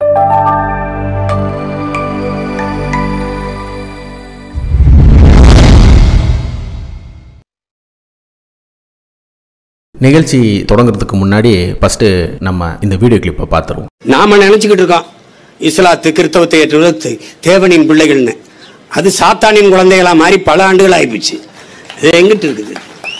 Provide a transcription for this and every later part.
நிகழ்ச்சி தொடங்குறதுக்கு முன்னாடி ஃபர்ஸ்ட் நம்ம இந்த வீடியோ கிளிப்பை பார்த்துருவோம் நாம நினைச்சுக்கிட்டு இருக்கோம் இஸ்லாத்து கிறிஸ்தவத்தை ஏற்றுவது தேவனின் பிள்ளைகள்னு அது சாத்தானின் குழந்தைகளா மாறி பல ஆண்டுகள் ஆயிப்போச்சு அது எங்கிட்டு இருக்குது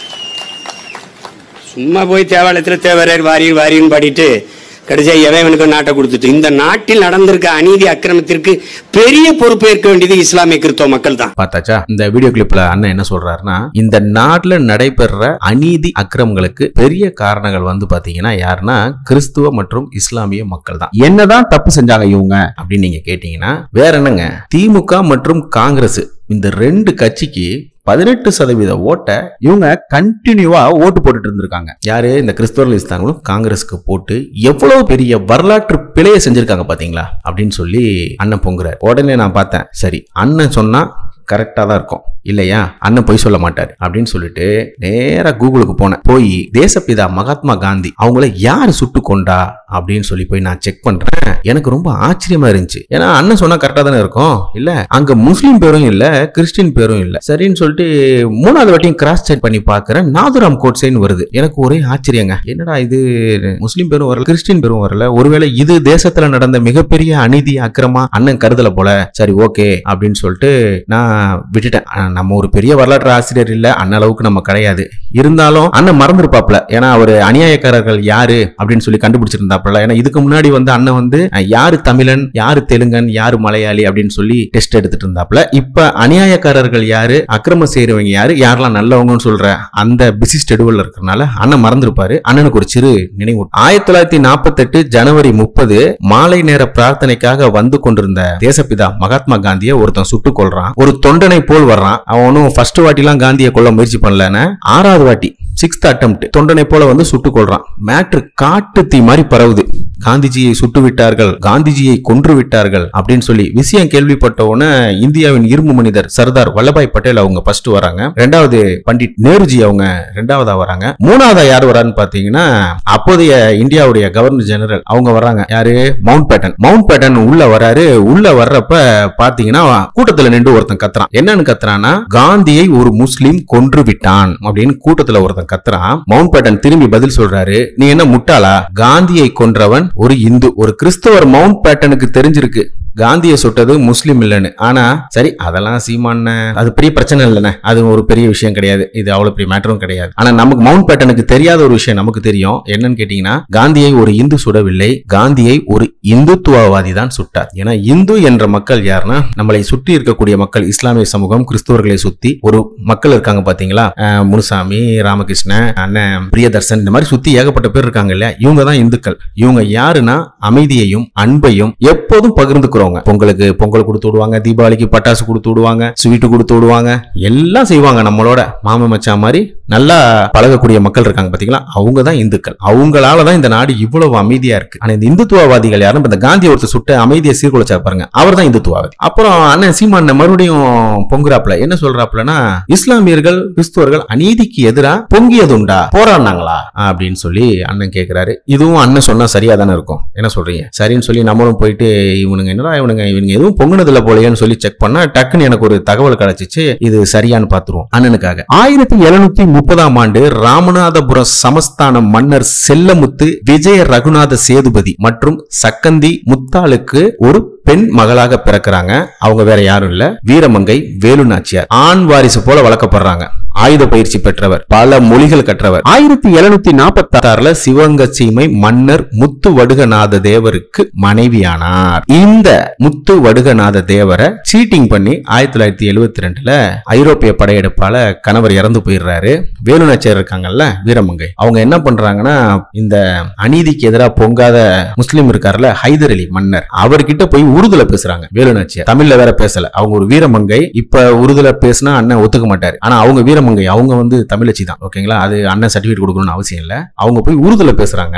சும்மா போய் தேவாலயத்தில் தேவரர் வாரியர் வாரின்னு பாடிட்டு கடைசியா எவனுக்கு நாட்டை கொடுத்துட்டு இந்த நாட்டில் நடந்திருக்க அநீதி அக்கிரமத்திற்கு பெரிய பொறுப்பு ஏற்க வேண்டியது இஸ்லாமிய கிறிஸ்தவ மக்கள் தான் பார்த்தாச்சா இந்த வீடியோ கிளிப்ல அண்ணன் என்ன சொல்றாருன்னா இந்த நாட்டுல நடைபெற அநீதி அக்கிரமங்களுக்கு பெரிய காரணங்கள் வந்து பாத்தீங்கன்னா யாருன்னா கிறிஸ்துவ மற்றும் இஸ்லாமிய மக்கள் தான் என்னதான் தப்பு செஞ்சாங்க இவங்க அப்படின்னு நீங்க கேட்டீங்கன்னா வேற என்னங்க திமுக மற்றும் காங்கிரஸ் இந்த ரெண்டு கட்சிக்கு பதினெட்டு சதவீத ஓட்டை இவங்க கண்டினியூவா ஓட்டு போட்டுட்டு இருந்திருக்காங்க யாரு இந்த கிறிஸ்தவர்கள் இஸ்லாங்களும் காங்கிரஸுக்கு போட்டு எவ்வளவு பெரிய வரலாற்று பிழையை செஞ்சிருக்காங்க பாத்தீங்களா அப்படின்னு சொல்லி அண்ணன் பொங்குறாரு உடனே நான் பார்த்தேன் சரி அண்ணன் சொன்னா கரெக்டாக தான் இருக்கும் இல்லையா அண்ணன் பொய் சொல்ல மாட்டார் அப்படின்னு சொல்லிட்டு நேரா கூகுளுக்கு போனேன் போய் தேசப்பிதா மகாத்மா காந்தி அவங்கள யார் சுட்டு கொண்டா அப்படின்னு சொல்லி போய் நான் செக் பண்றேன் எனக்கு ரொம்ப ஆச்சரியமா இருந்துச்சு ஏன்னா அண்ணன் சொன்னா கரெக்டாக தானே இருக்கும் இல்ல அங்க முஸ்லீம் பேரும் இல்ல கிறிஸ்டின் பேரும் இல்ல சரின்னு சொல்லிட்டு மூணாவது வாட்டியும் கிராஸ் செக் பண்ணி பார்க்கறேன் நாதுராம் கோட்ஸேன்னு வருது எனக்கு ஒரே ஆச்சரியங்க என்னடா இது முஸ்லீம் பேரும் வரல கிறிஸ்டின் பேரும் வரல ஒருவேளை இது தேசத்துல நடந்த மிகப்பெரிய அநீதி அக்கிரமா அண்ணன் கருதல போல சரி ஓகே அப்படின்னு சொல்லிட்டு நான் விட்டுட்டேன் ஆனா, நம்ம ஒரு பெரிய வரலாற்று ஆசிரியர் இல்ல அண்ணன் அளவுக்கு நம்ம கிடையாது இருந்தாலும் அண்ணன் மறந்துருப்பாப்ல ஏன்னா அவர் அநியாயக்காரர்கள் யாரு அப்படின்னு சொல்லி கண்டுபிடிச்சிருந்தாப்ல ஏன்னா இதுக்கு முன்னாடி வந்து அண்ணன் வந்து அஹ், யாரு தமிழன் யாரு தெலுங்கன் யாரு மலையாளி அப்படின்னு சொல்லி டெஸ்ட் எடுத்துட்டு இருந்தாப்ல இப்ப அநியாயக்காரர்கள் யாரு அக்கிரமம் செய்யறவங்க யாரு யாரெல்லாம் நல்லவங்கன்னு சொல்ற அந்த பிசி ஸ்டெடுவல் இருக்கிறனால அண்ணன் மறந்துருப்பாரு அண்ணனுக்கு ஒரு சிறு நினைவு ஆயிரத்தி தொள்ளாயிரத்தி நாற்பத்தெட்டு ஜனவரி முப்பது மாலை நேர பிரார்த்தனைக்காக வந்து கொண்டிருந்த தேசப்பிதா மகாத்மா காந்தியை ஒருத்தன் சுட்டுக் கொள்றான் ஒரு தொண்டனை போல் வர்றான் அவன் ஒன்றும் ஃபர்ஸ்ட் வாட்டிலாம் காந்தியை கொல்ல முயற்சி பண்ணலன்னு ஆறாவது வாட்டி சிக்ஸ்த் அட்டம்ப்ட் தொண்டனை போல வந்து சுட்டுக் கொள்றான் மேட்ரு காட்டு தீ மாதிரி பரவுது காந்திஜியை சுட்டு விட்டார்கள் காந்திஜியை கொன்று விட்டார்கள் அப்படின்னு சொல்லி விஷயம் கேள்விப்பட்ட உடனே இந்தியாவின் இரும்பு மனிதர் சர்தார் வல்லபாய் பட்டேல் அவங்க ஃபர்ஸ்ட் வராங்க ரெண்டாவது பண்டிட் நேருஜி அவங்க ரெண்டாவதா வராங்க மூணாவதா யார் வரான்னு பாத்தீங்கன்னா அப்போதைய இந்தியாவுடைய கவர்னர் ஜெனரல் அவங்க வர்றாங்க யாரு மவுண்ட் பேட்டன் மவுண்ட் பேட்டன் உள்ள வராரு உள்ள வர்றப்ப பாத்தீங்கன்னா கூட்டத்துல நின்று ஒருத்தன் கத்துறான் என்னன்னு கத்துறான்னா காந்தியை ஒரு முஸ்லீம் கொன்று விட்டான் அப்படின்னு கூட்டத்துல ஒருத்தன் கத்துறான் மவுண்ட் பேட்டன் திரும்பி பதில் சொல்றாரு நீ என்ன முட்டாளா காந்தியை கொன்றவன் ஒரு இந்து ஒரு கிறிஸ்தவர் மவுண்ட் பேட்டனுக்கு தெரிஞ்சிருக்கு காந்தியை சுட்டது முஸ்லீம் இல்லைன்னு ஆனா சரி அதெல்லாம் சீமான அது பெரிய பிரச்சனை இல்லைண்ணே அது ஒரு பெரிய விஷயம் கிடையாது இது அவ்வளவு பெரிய மேட்டரும் கிடையாது ஆனா நமக்கு மவுண்ட் பேட்டனுக்கு தெரியாத ஒரு விஷயம் நமக்கு தெரியும் என்னன்னு கேட்டீங்கன்னா காந்தியை ஒரு இந்து சுடவில்லை காந்தியை ஒரு இந்துத்துவவாதி தான் சுட்டார் ஏன்னா இந்து என்ற மக்கள் யாருன்னா நம்மளை சுற்றி இருக்கக்கூடிய மக்கள் இஸ்லாமிய சமூகம் கிறிஸ்தவர்களை சுத்தி ஒரு மக்கள் இருக்காங்க பாத்தீங்களா அஹ் முனுசாமி ராமகிருஷ்ணன் அண்ணன் பிரியதர்சன் இந்த மாதிரி சுத்தி ஏகப்பட்ட பேர் இருக்காங்க இல்லையா இவங்க தான் இந்துக்கள் இவங்க யாருன்னா அமைதியையும் அன்பையும் எப்போதும் பகிர்ந்துக்கிறவங்க பொங்கலுக்கு பொங்கல் கொடுத்து விடுவாங்க தீபாவளிக்கு பட்டாசு கொடுத்து விடுவாங்க ஸ்வீட்டு கொடுத்து விடுவாங்க எல்லாம் செய்வாங்க நம்மளோட மாம மச்சான் மாதிரி நல்லா பழகக்கூடிய மக்கள் இருக்காங்க பாத்தீங்களா அவங்க தான் இந்துக்கள் அவங்களால தான் இந்த நாடு இவ்வளவு அமைதியா இருக்கு ஆனா இந்த இந்துத்துவவாதிகள் யாரும் இந்த காந்தி ஒருத்தர் சுட்ட அமைதியை சீர்குலைச்சார் பாருங்க அவர் தான் இந்துத்துவவாதி அப்புறம் அண்ணன் சீமான் மறுபடியும் பொங்குறாப்ல என்ன சொல்றாப்லன்னா இஸ்லாமியர்கள் கிறிஸ்துவர்கள் அநீதிக்கு எதிரா பொங்கியதுண்டா போராடினாங்களா அப்படின்னு சொல்லி அண்ணன் கேக்குறாரு இதுவும் அண்ணன் சொன்னா சரியா தானே இருக்கும் என்ன சொல்றீங்க சரின்னு சொல்லி நம்மளும் போயிட்டு இவனுங்க என்னடா இவனுங்க இவனுங்க எதுவும் பொங்குனதுல போலையேன்னு சொல்லி செக் பண்ணா டக்குன்னு எனக்கு ஒரு தகவல் கிடைச்சிச்சு இது சரியான்னு பாத்துருவோம் அண்ணனுக்காக ஆயிரத்தி எழுநூத்தி முப்பதாம் ஆண்டு ராமநாதபுரம் சமஸ்தான மன்னர் செல்லமுத்து விஜய ரகுநாத சேதுபதி மற்றும் சக்கந்தி முத்தாளுக்கு ஒரு பெண் மகளாக பிறக்கிறாங்க அவங்க வேற யாரும் இல்ல வீரமங்கை வேலு நாச்சியார் ஆண் வாரிசு போல வளர்க்கப்படுறாங்க ஆயுத பயிற்சி பெற்றவர் பல மொழிகள் கற்றவர் ஆயிரத்தி எழுநூத்தி நாற்பத்தி ஆறுல சிவகங்கை சீமை மன்னர் முத்து வடுகநாத தேவருக்கு மனைவியானார் இந்த முத்து வடுகநாத தேவரை சீட்டிங் பண்ணி ஆயிரத்தி தொள்ளாயிரத்தி எழுவத்தி ரெண்டுல ஐரோப்பிய படையெடுப்பால கணவர் இறந்து போயிடுறாரு வேலு நாச்சியார் இருக்காங்கல்ல வீரமங்கை அவங்க என்ன பண்றாங்கன்னா இந்த அநீதிக்கு எதிராக பொங்காத முஸ்லீம் இருக்காருல்ல ஹைதர் அலி மன்னர் அவர்கிட்ட போய் உருதுல பேசுறாங்க வேலு நாச்சியார் தமிழ்ல வேற பேசல அவங்க ஒரு வீரமங்கை இப்ப உருதுல பேசினா அண்ணன் ஒத்துக்க மாட்டாரு ஆனா அவங்க வீரமங்கை அவங்க வந்து தமிழச்சி தான் ஓகேங்களா அது அண்ணன் சர்டிபிகேட் கொடுக்கணும்னு அவசியம் இல்ல அவங்க போய் உருதுல பேசுறாங்க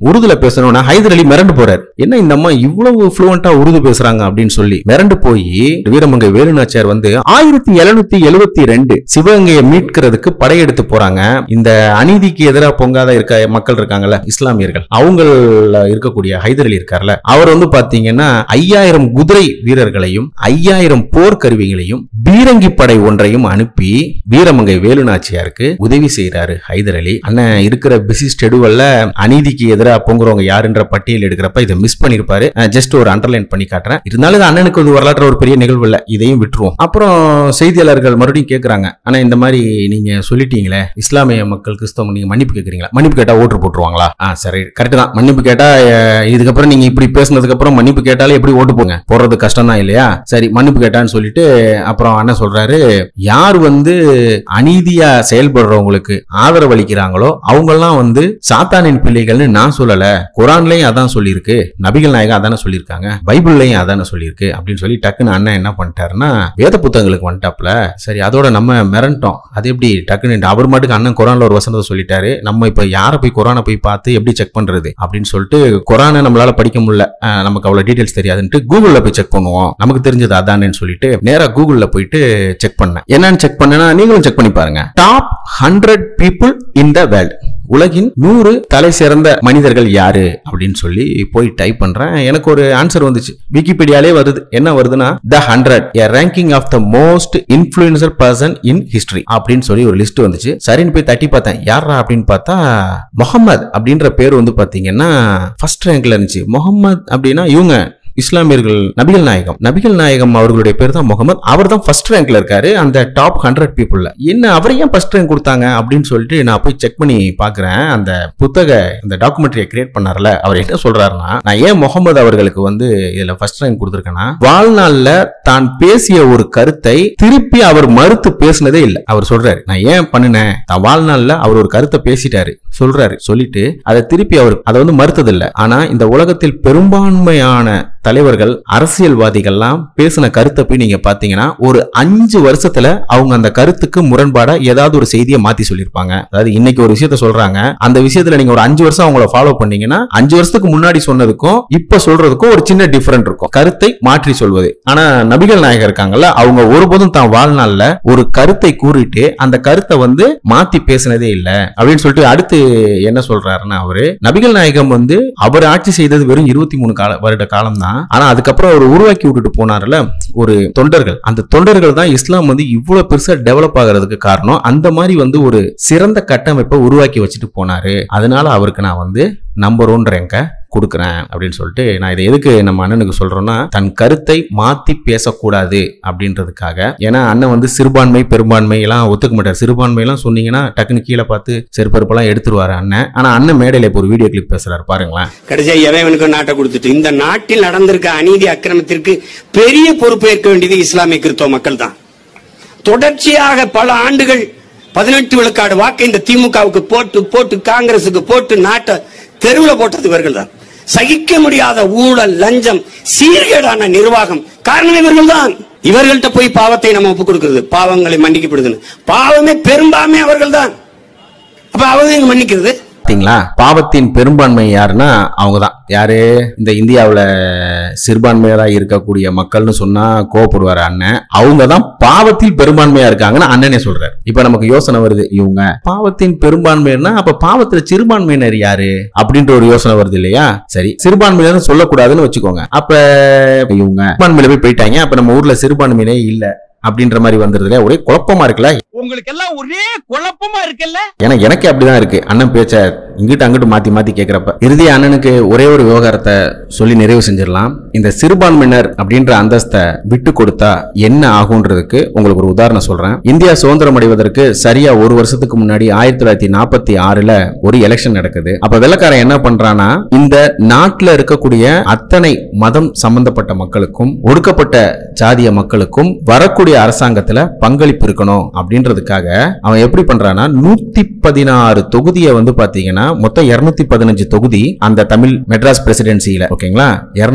உருதுல பேசணும்னா ஹைதர் அலி மிரண்டு போறாரு என்ன இந்த அம்மா இவ்வளவு ஃப்ளூவெண்டா உருது பேசுறாங்க அப்படின்னு சொல்லி மிரண்டு போய் வீரமங்கை வேலுநாச்சியார் வந்து ஆயிரத்தி எழுநூத்தி எழுபத்தி ரெண்டு சிவகங்கையை மீட்கிறதுக்கு படையெடுத்து போறாங்க இந்த அநீதிக்கு எதிராக பொங்காத இருக்க மக்கள் இருக்காங்கல்ல இஸ்லாமியர்கள் அவங்கள இருக்கக்கூடிய ஹைதர் அலி இருக்கார்ல அவர் வந்து பாத்தீங்கன்னா ஐயாயிரம் குதிரை வீரர்களையும் ஐயாயிரம் போர்க்கருவிகளையும் பீரங்கி படை ஒன்றையும் அனுப்பி வீரமங்கை வேலுநாச்சியாருக்கு உதவி செய்யறாரு ஹைதர் அலி அண்ணன் இருக்கிற பிசி ஸ்டெடுவல்ல அநீதிக்கு எதிராக பொங்குறவங்க யாருன்ற பட்டியல் எடுக்கிறப்ப இதை மிஸ் பண்ணிருப்பாரு ஜஸ்ட் ஒரு அண்டர்லைன் பண்ணி காட்டுறேன் இருந்தாலும் இது அண்ணனுக்கு ஒரு வரலாற்று ஒரு பெரிய நிகழ்வு இல்ல இதையும் விட்டுருவோம் அப்புறம் செய்தியாளர்கள் மறுபடியும் கேக்குறாங்க ஆனா இந்த மாதிரி நீங்க சொல்லிட்டீங்களே இஸ்லாமிய மக்கள் கிறிஸ்தவம் நீங்க மன்னிப்பு கேக்குறீங்களா மன்னிப்பு கேட்டா ஓட்டு போட்டுருவாங்களா ஆ சரி கரெக்ட் தான் மன்னிப்பு கேட்டா அஹ், இதுக்கப்புறம் நீங்க இப்படி பேசுனதுக்கு அப்புறம் மன்னிப்பு கேட்டாலே எப்படி ஓட்டு போங்க போடுறது கஷ்டம் தான் இல்லையா சரி மன்னிப்பு கேட்டான்னு சொல்லிட்டு அப்புறம் அண்ணன் சொல்றாரு யார் வந்து அநீதியா செயல்படுறவங்களுக்கு ஆதரவு அளிக்கிறாங்களோ அவங்கெல்லாம் வந்து சாத்தானின் பிள்ளைகள்னு நான் சொல்லல குரான்லயும் அதான் சொல்லியிருக்கு நபிகள் நாயகம் அதானே சொல்லியிருக்காங்க பைபிள்லயும் அதானே சொல்லியிருக்கு அப்படின்னு சொல்லி டக்குன்னு அண்ணன் என்ன பண்ணிட்டாருன்னா வேத புத்தகங்களுக்கு வந்துட்டாப்ல சரி அதோட நம்ம மிரண்டோம் அது எப்படி டக்குன்னு அவர் மாட்டுக்கு அண்ணன் குரான்ல ஒரு வசனத்தை சொல்லிட்டாரு நம்ம இப்ப யாரை போய் குரானை போய் பார்த்து எப்படி செக் பண்றது அப்படின்னு சொல்லிட்டு குரானை நம்மளால படிக்க முடியல அஹ், நமக்கு அவ்வளவு டீடைல்ஸ் தெரியாதுன்ட்டு கூகுள்ல போய் செக் பண்ணுவோம் நமக்கு தெரிஞ்சது அதானேன்னு சொல்லிட்டு நேரா கூகுள்ல போயிட்டு செக் பண்ணேன் என்னன்னு செக் பண்ணேன்னா நீங்களும் செக் பண்ணி பாருங்க top hundred people in the world உலகின் நூறு தலை சிறந்த மனிதர்கள் யாரு அப்படின்னு சொல்லி போய் டைப் பண்றேன் எனக்கு ஒரு ஆன்சர் வந்துச்சு விக்கிபீடியாலே வருது என்ன வருதுன்னா the hundred a ranking of the most influencer person in history அப்படின்னு சொல்லி ஒரு லிஸ்ட் வந்துச்சு சரின்னு போய் தட்டி பார்த்தேன் யாரா அப்படின்னு பார்த்தா முகமது அப்படின்ற பேர் வந்து பாத்தீங்கன்னா ஃபர்ஸ்ட் ரேங்க்ல இருந்துச்சு முகமது அப்படின்னா இவங்க இஸ்லாமியர்கள் நபிகள் நாயகம் நபிகள் நாயகம் அவர்களுடைய பேர் தான் முகமது அவர் தான் ஃபர்ஸ்ட் ரேங்க்ல இருக்காரு அந்த டாப் ஹண்ட்ரட் பீப்புள்ல என்ன அவர் ஏன் ஃபர்ஸ்ட் ரேங்க் கொடுத்தாங்க அப்படின்னு சொல்லிட்டு நான் போய் செக் பண்ணி பாக்குறேன் அந்த புத்தக இந்த டாக்குமெண்ட்ரியை கிரியேட் பண்ணார்ல அவர் என்ன சொல்றாருன்னா நான் ஏன் முகமது அவர்களுக்கு வந்து இதுல ஃபர்ஸ்ட் ரேங்க் கொடுத்துருக்கேன்னா வாழ்நாள்ல தான் பேசிய ஒரு கருத்தை திருப்பி அவர் மறுத்து பேசினதே இல்லை அவர் சொல்றாரு நான் ஏன் பண்ணினேன் தான் வாழ்நாள்ல அவர் ஒரு கருத்தை பேசிட்டாரு சொல்றாரு சொல்லிட்டு அதை திருப்பி அவர் அதை வந்து மறுத்ததில்லை ஆனா இந்த உலகத்தில் பெரும்பான்மையான தலைவர்கள் அரசியல்வாதிகள்லாம் பேசின கருத்தை போய் நீங்க பாத்தீங்கன்னா ஒரு அஞ்சு வருஷத்துல அவங்க அந்த கருத்துக்கு முரண்பாடா ஏதாவது ஒரு செய்தியை மாத்தி சொல்லியிருப்பாங்க அதாவது இன்னைக்கு ஒரு விஷயத்த சொல்றாங்க அந்த விஷயத்துல நீங்க ஒரு அஞ்சு வருஷம் அவங்கள ஃபாலோ பண்ணீங்கன்னா அஞ்சு வருஷத்துக்கு முன்னாடி சொன்னதுக்கும் இப்ப சொல்றதுக்கும் ஒரு சின்ன டிஃபரெண்ட் இருக்கும் கருத்தை மாற்றி சொல்வது ஆனா நபிகள் நாயகர் இருக்காங்கல்ல அவங்க ஒருபோதும் தான் வாழ்நாள்ல ஒரு கருத்தை கூறிட்டு அந்த கருத்தை வந்து மாத்தி பேசினதே இல்ல அப்படின்னு சொல்லிட்டு அடுத்து என்ன சொல்றாருன்னா அவரு நபிகள் நாயகம் வந்து அவர் ஆட்சி செய்தது வெறும் இருபத்தி மூணு கால வருட காலம் தான் ஆனா அதுக்கப்புறம் அவர் உருவாக்கி விட்டுட்டு போனார்ல ஒரு தொண்டர்கள் அந்த தொண்டர்கள் தான் இஸ்லாம் வந்து இவ்வளவு பெருசா டெவலப் ஆகிறதுக்கு காரணம் அந்த மாதிரி வந்து ஒரு சிறந்த கட்டமைப்பை உருவாக்கி வச்சுட்டு போனாரு அதனால அவருக்கு நான் வந்து நம்பர் ஒன் ரேங்க கொடுக்குறேன் அப்படின்னு சொல்லிட்டு நான் இதை எதுக்கு நம்ம அண்ணனுக்கு சொல்றோம்னா தன் கருத்தை மாத்தி பேசக்கூடாது அப்படின்றதுக்காக ஏன்னா அண்ணன் வந்து சிறுபான்மை பெரும்பான்மை எல்லாம் ஒத்துக்க மாட்டார் சிறுபான்மை எல்லாம் சொன்னீங்கன்னா டக்குன்னு கீழே பார்த்து செருப்பருப்பெல்லாம் எடுத்துருவாரு அண்ணன் ஆனா அண்ணன் மேடையில இப்போ ஒரு வீடியோ கிளிப் பேசுறாரு பாருங்களேன் கடைசியா எவனுக்கு நாட்டை கொடுத்துட்டு இந்த நாட்டில் நடந்திருக்க அநீதி அக்கிரமத்திற்கு பெரிய பொறுப்பேற்க வேண்டியது இஸ்லாமிய கிறிஸ்தவ மக்கள் தான் தொடர்ச்சியாக பல ஆண்டுகள் பதினெட்டு விழுக்காடு வாக்கு இந்த திமுகவுக்கு போட்டு போட்டு காங்கிரசுக்கு போட்டு நாட்டை தெருவில் போட்டது இவர்கள் தான் சகிக்க முடியாத ஊழல் லஞ்சம் சீர்கேடான நிர்வாகம் காரணம் இவர்கள் தான் இவர்கள்ட்ட போய் பாவத்தை நம்ம ஒப்புக் கொடுக்கிறது பாவங்களை மன்னிக்கப்படுதுன்னு பாவமே பெரும்பான்மை அவர்கள் தான் அப்ப அவங்க எங்க மன்னிக்கிறது பாத்தீங்களா பாவத்தின் பெரும்பான்மை யாருன்னா அவங்க தான் யாரு இந்த இந்தியாவுல சிறுபான்மையா இருக்கக்கூடிய மக்கள்னு சொன்னா கோவப்படுவாரு அண்ணன் அவங்க தான் பாவத்தில் பெரும்பான்மையா இருக்காங்கன்னு அண்ணனே சொல்றாரு இப்ப நமக்கு யோசனை வருது இவங்க பாவத்தின் பெரும்பான்மையர்னா அப்ப பாவத்துல சிறுபான்மையினர் யாரு அப்படின்ற ஒரு யோசனை வருது இல்லையா சரி சிறுபான்மையினர் சொல்லக்கூடாதுன்னு வச்சுக்கோங்க அப்ப இவங்க சிறுபான்மையில போய் போயிட்டாங்க அப்ப நம்ம ஊர்ல சிறுபான்மையினே இல்ல அப்படின்ற மாதிரி வந்துருதுல ஒரே குழப்பமா இருக்குல்ல உங்களுக்கு எல்லாம் ஒரே குழப்பமா இருக்குல்ல ஏன்னா எனக்கு அப்படிதான் இருக்கு அண்ணன் பேச்ச இங்கிட்டு அங்கிட்டு மாத்தி மாத்தி கேக்குறப்ப இறுதி அண்ணனுக்கு ஒரே ஒரு விவகாரத்தை சொல்லி நிறைவு செஞ்சிடலாம் இந்த சிறுபான்மையினர் அப்படின்ற அந்தஸ்தை விட்டு கொடுத்தா என்ன ஆகுன்றதுக்கு உங்களுக்கு ஒரு உதாரணம் சொல்றேன் இந்தியா சுதந்திரம் அடைவதற்கு சரியா ஒரு வருஷத்துக்கு முன்னாடி ஆயிரத்தி தொள்ளாயிரத்தி நாற்பத்தி ஆறுல ஒரு எலெக்ஷன் நடக்குது அப்ப வெள்ளக்காரன் என்ன பண்றானா இந்த நாட்டுல இருக்கக்கூடிய அத்தனை மதம் சம்பந்தப்பட்ட மக்களுக்கும் ஒடுக்கப்பட்ட ஜாதிய மக்களுக்கும் வரக்கூடிய அரசாங்கத்துல பங்களிப்பு இருக்கணும் அப்படின்றதுக்காக அவன் எப்படி பண்றானா நூத்தி பதினாறு தொகுதியை வந்து பாத்தீங்கன்னா மொத்தம் இருநூத்தி பதினஞ்சு தொகுதி அந்த தமிழ் மெட்ராஸ் பிரசிடென்சியில ஓகேங்களா இருநூத்தி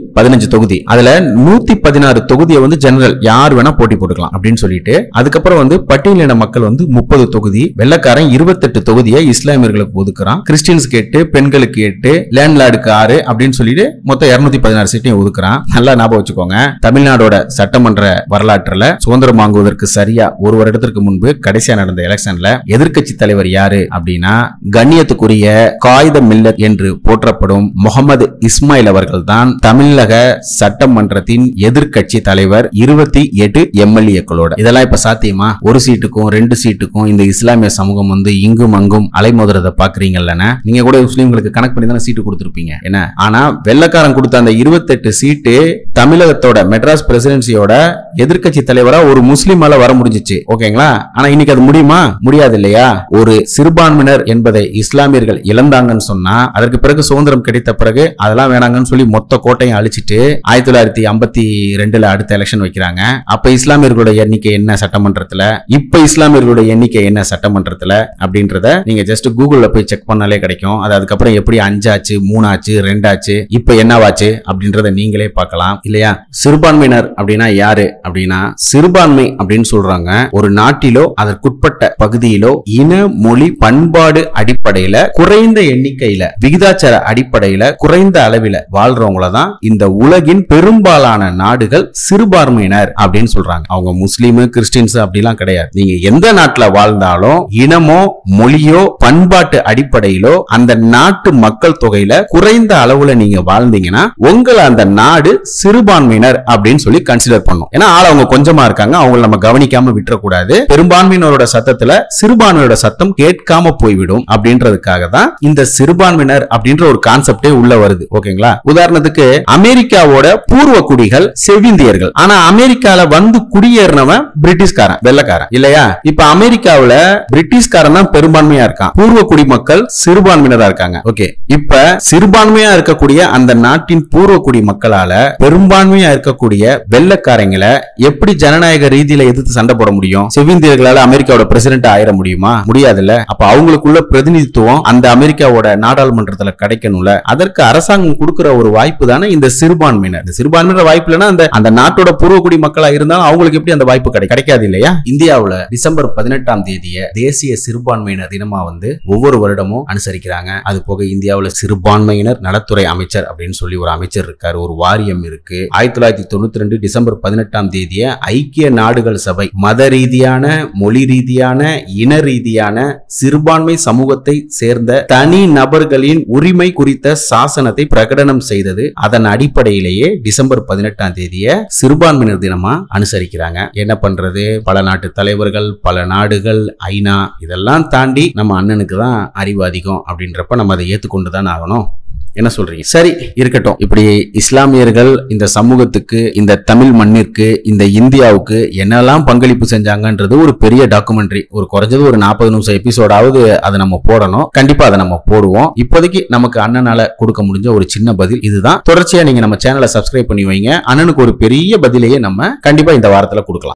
பதினஞ்சு தொகுதி அதுல நூத்தி பதினாறு தொகுதியை வந்து ஜெனரல் யார் வேணா போட்டி போட்டுக்கலாம் அப்படின்னு சொல்லிட்டு அதுக்கப்புறம் வந்து பட்டியலின மக்கள் வந்து முப்பது தொகுதி வெள்ளக்காரன் இருபத்தெட்டு தொகுதியை இஸ்லாமியர்களுக்கு ஒதுக்குறான் கிறிஸ்டியன்ஸ்க்கு எட்டு பெண்களுக்கு எட்டு லேண்ட்லார்டுக்கு ஆறு அப்படின்னு சொல்லிட்டு மொத்தம் இருநூத்தி பதினாறு சீட்டையும் ஒதுக்குறான் நல்லா ஞாபகம் வச்சுக்கோங்க தமிழ்நாடோட சட்டமன்ற வரலாற்றுல சுதந்திரம் வாங்குவதற்கு சரியா ஒரு வருடத்திற்கு முன்பு கடைசியா நடந்த எலெக்ஷன்ல எதிர்க்கட்சி தலைவர் யாரு அப்படின்னா கண்ணியத்துக்குரிய காகித மில்லத் என்று போற்றப்படும் முகமது இஸ்மாயில் அவர்கள் தான் தமிழக சட்டமன்றத்தின் எதிர்க்கட்சி தலைவர் இருபத்தி எட்டு எம்எல்ஏக்களோட இதெல்லாம் இப்ப சாத்தியமா ஒரு சீட்டுக்கும் ரெண்டு சீட்டுக்கும் இந்த இஸ்லாமிய சமூகம் வந்து இங்கும் அங்கும் அலைமோதுறத பாக்குறீங்கல்லன நீங்க கூட முஸ்லீம்களுக்கு கணக்கு பண்ணி தானே சீட்டு கொடுத்திருப்பீங்க என்ன ஆனா வெள்ளக்காரன் கொடுத்த அந்த இருபத்தெட்டு சீட்டு தமிழகத்தோட மெட்ராஸ் பிரசிடென்சியோட எதிர்க்கட்சி தலைவரா ஒரு முஸ்லீமால வர முடிஞ்சிச்சு ஓகேங்களா ஆனா இன்னைக்கு அது முடியுமா முடியாது இல்லையா ஒரு சிறுபான்மையினர் என்பதை இஸ்லாமியர்கள் இழந்தாங்கன்னு சொன்னா அதற்கு பிறகு சுதந்திரம் கிடைத்த பிறகு அதெல்லாம் வேணாங்கன்னு சொல்லி மொத்த கோட்டையும் அழிச்சிட்டு ஆயிரத்தி தொள்ளாயிரத்தி ஐம்பத்தி ரெண்டுல அடுத்த எலெக்ஷன் வைக்கிறாங்க அப்ப இஸ்லாமியர்களோட எண்ணிக்கை என்ன சட்டமன்றத்துல இப்ப இஸ்லாமியர்களோட எண்ணிக்கை என்ன சட்டமன்றத்துல அப்படின்றத நீங்க ஜஸ்ட் கூகுள்ல போய் செக் பண்ணாலே கிடைக்கும் அது அதுக்கப்புறம் எப்படி அஞ்சாச்சு மூணாச்சு ரெண்டாச்சு இப்ப என்னவாச்சு அப்படின்றத நீங்களே பார்க்கலாம் இல்லையா சிறுபான்மையினர் அப்படின்னா யாரு அப்படின்னா சிறுபான்மை அப்படின்னு சொல்றாங்க ஒரு நாட்டிலோ அதற்குட்பட்ட பகுதியிலோ இன மொழி பண்பாடு அடிப்படையில குறைந்த எண்ணிக்கையில விகிதாச்சார அடிப்படையில குறைந்த அளவில வாழ்றவங்கள தான் இந்த உலகின் பெரும்பாலான நாடுகள் சிறுபான்மையினர் அப்படின்னு சொல்றாங்க அவங்க முஸ்லீம் கிறிஸ்டின்ஸ் அப்படிலாம் கிடையாது நீங்க எந்த நாட்டுல வாழ்ந்தாலும் இனமோ மொழியோ பண்பாட்டு அடிப்படையிலோ அந்த நாட்டு மக்கள் தொகையில குறைந்த அளவுல நீங்க வாழ்ந்தீங்கன்னா உங்களை அந்த நாடு சிறுபான்மையினர் அப்படின்னு சொல்லி கன்சிடர் பண்ணும் ஏன்னா ஆள் அவங்க கொஞ்சமா இருக்காங்க அவங்கள நம்ம கவனிக்காம விட்டுறக்கூடாது பெரும்பான்மையினரோட சத்தத்துல சிறுபான்மையோட சத்தம் கேட்காம போய்விடும் அப்படின்றதுக்காக தான் இந்த சிறுபான்மையினர் அப்படின்ற ஒரு கான்செப்டே உள்ள வருது ஓகேங்களா உதாரணத்துக்கு அமெரிக்காவோட பூர்வ குடிகள் செவிந்தியர்கள் ஆனா அமெரிக்கால வந்து குடியேறினவன் பிரிட்டிஷ்காரன் வெள்ளக்காரன் இல்லையா இப்ப அமெரிக்காவுல பிரிட்டிஷ்காரன் தான் பெரும்பான்மையா இருக்கான் பூர்வ குடிமக்கள் சிறுபான்மையினரா இருக்காங்க ஓகே இப்ப சிறுபான்மையா இருக்கக்கூடிய அந்த நாட்டின் பூர்வ குடி மக்களால பெரும்பான்மையா இருக்கக்கூடிய வெள்ளக்காரங்களை எப்படி ஜனநாயக ரீதியில எதிர்த்து சண்டை போட முடியும் செவிந்தியர்களால அமெரிக்காவோட பிரசிடென்ட் ஆயிட முடியுமா முடியாதுல்ல அப்ப அவங்களுக்குள்ள பிரதிநிதித்துவம் அந்த அமெரிக்காவோட நாடாளுமன்றத்துல கிடைக்கணும்ல அதற்கு அரசாங்கம் கொடுக்கிற ஒரு வாய்ப்பு தானே இந்த சிறுபான்மையினர் இந்த சிறுபான்மையினர் வாய்ப்பு இல்லைன்னா அந்த அந்த நாட்டோட பூர்வக்குடி மக்களா இருந்தாலும் அவங்களுக்கு எப்படி அந்த வாய்ப்பு கிடை கிடைக்காது இல்லையா இந்தியாவுல டிசம்பர் பதினெட்டாம் தேதிய தேசிய சிறுபான்மையினர் தினமா வந்து ஒவ்வொரு வருடமும் அனுசரிக்கிறாங்க அது போக இந்தியாவுல சிறுபான்மையினர் நலத்துறை அமைச்சர் அப்படின்னு சொல்லி ஒரு அமைச்சர் இருக்காரு ஒரு வாரியம் இருக்கு ஆயிரத்தி தொள்ளாயிரத்தி தொண்ணூத்தி ரெண்டு டிசம்பர் பதினெட்டாம் தேதிய ஐக்கிய நாடுகள் சபை மத ரீதியான மொழி ரீதியான இன ரீதியான சிறுபான்மை சமூகத்தை சேர்ந்த தனி நபர்களின் உரிமை குறித்த சாசனத்தை பிரகடனம் செய்தது அதன் அடிப்படையிலேயே டிசம்பர் பதினெட்டாம் தேதிய சிறுபான்மையினர் தினமா அனுசரிக்கிறாங்க என்ன பண்றது பல நாட்டு தலைவர்கள் பல நாடுகள் ஐநா இதெல்லாம் தாண்டி நம்ம அண்ணனுக்கு தான் அறிவு அதிகம் அப்படின்றப்ப நம்ம அதை ஏத்துக்கொண்டு தான் ஆகணும் என்ன சொல்றீங்க சரி இருக்கட்டும் இப்படி இஸ்லாமியர்கள் இந்த சமூகத்துக்கு இந்த தமிழ் மண்ணிற்கு இந்த இந்தியாவுக்கு என்னெல்லாம் பங்களிப்பு செஞ்சாங்கன்றது ஒரு பெரிய டாக்குமெண்ட்ரி ஒரு குறைஞ்சது ஒரு நாற்பது நிமிஷம் எபிசோடாவது அதை நம்ம போடணும் கண்டிப்பா அதை நம்ம போடுவோம் இப்போதைக்கு நமக்கு அண்ணனால கொடுக்க முடிஞ்ச ஒரு சின்ன பதில் இதுதான் தொடர்ச்சியா நீங்க நம்ம சேனலை சப்ஸ்கிரைப் பண்ணி வைங்க அண்ணனுக்கு ஒரு பெரிய பதிலையே நம்ம கண்டிப்பா இந்த வாரத்துல கொடுக்கலாம்